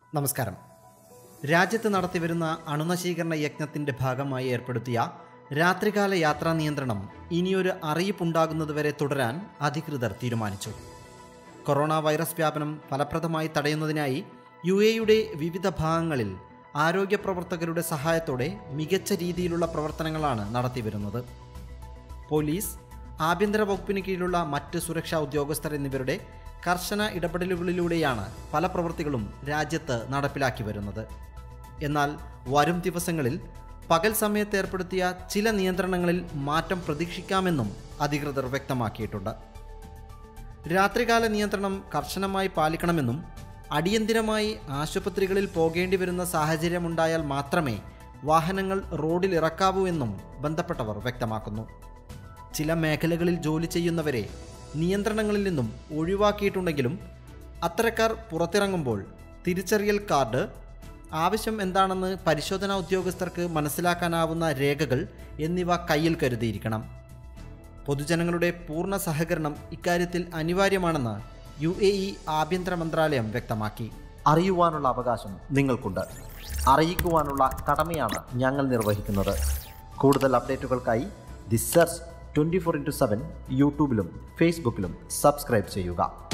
നമസ്കാരം രാജ്യത്ത് നടത്തിവരുന്ന അണുനശീകരണ യജ്ഞത്തിന്റെ ഭാഗമായി ഏർപ്പെടുത്തിയ രാത്രികാല യാത്രാ നിയന്ത്രണം ഇനിയൊരു അറിയിപ്പുണ്ടാകുന്നതുവരെ തുടരാൻ അധികൃതർ തീരുമാനിച്ചു കൊറോണ വൈറസ് വ്യാപനം ഫലപ്രദമായി തടയുന്നതിനായി യു എയുടെ വിവിധ ഭാഗങ്ങളിൽ ആരോഗ്യ പ്രവർത്തകരുടെ സഹായത്തോടെ മികച്ച രീതിയിലുള്ള പ്രവർത്തനങ്ങളാണ് നടത്തിവരുന്നത് പോലീസ് ആഭ്യന്തര വകുപ്പിന് കീഴിലുള്ള മറ്റ് സുരക്ഷാ ഉദ്യോഗസ്ഥർ എന്നിവരുടെ കർശന ഇടപെടലുകളിലൂടെയാണ് പല പ്രവൃത്തികളും രാജ്യത്ത് നടപ്പിലാക്കി വരുന്നത് എന്നാൽ വരും ദിവസങ്ങളിൽ പകൽ സമയത്ത് ഏർപ്പെടുത്തിയ ചില നിയന്ത്രണങ്ങളിൽ മാറ്റം പ്രതീക്ഷിക്കാമെന്നും അധികൃതർ വ്യക്തമാക്കിയിട്ടുണ്ട് രാത്രികാല നിയന്ത്രണം കർശനമായി പാലിക്കണമെന്നും അടിയന്തിരമായി ആശുപത്രികളിൽ പോകേണ്ടി വരുന്ന സാഹചര്യമുണ്ടായാൽ മാത്രമേ വാഹനങ്ങൾ റോഡിൽ ഇറക്കാവൂ എന്നും ബന്ധപ്പെട്ടവർ വ്യക്തമാക്കുന്നു ചില മേഖലകളിൽ ജോലി ചെയ്യുന്നവരെ നിയന്ത്രണങ്ങളിൽ നിന്നും ഒഴിവാക്കിയിട്ടുണ്ടെങ്കിലും അത്തരക്കാർ പുറത്തിറങ്ങുമ്പോൾ തിരിച്ചറിയൽ കാർഡ് ആവശ്യം എന്താണെന്ന് പരിശോധനാ ഉദ്യോഗസ്ഥർക്ക് മനസ്സിലാക്കാനാവുന്ന രേഖകൾ എന്നിവ കയ്യിൽ കരുതിയിരിക്കണം പൊതുജനങ്ങളുടെ പൂർണ്ണ സഹകരണം ഇക്കാര്യത്തിൽ അനിവാര്യമാണെന്ന് യു എ ഇ ആഭ്യന്തര മന്ത്രാലയം വ്യക്തമാക്കി അറിയുവാനുള്ള അവകാശം നിങ്ങൾക്കുണ്ട് അറിയിക്കുവാനുള്ള കടമയാണ് ഞങ്ങൾ നിർവഹിക്കുന്നത് കൂടുതൽ അപ്ഡേറ്റുകൾക്കായി the search twenty four into seven യൂട്യൂബിലും ഫേസ്ബുക്കിലും സബ്സ്ക്രൈബ് ചെയ്യുക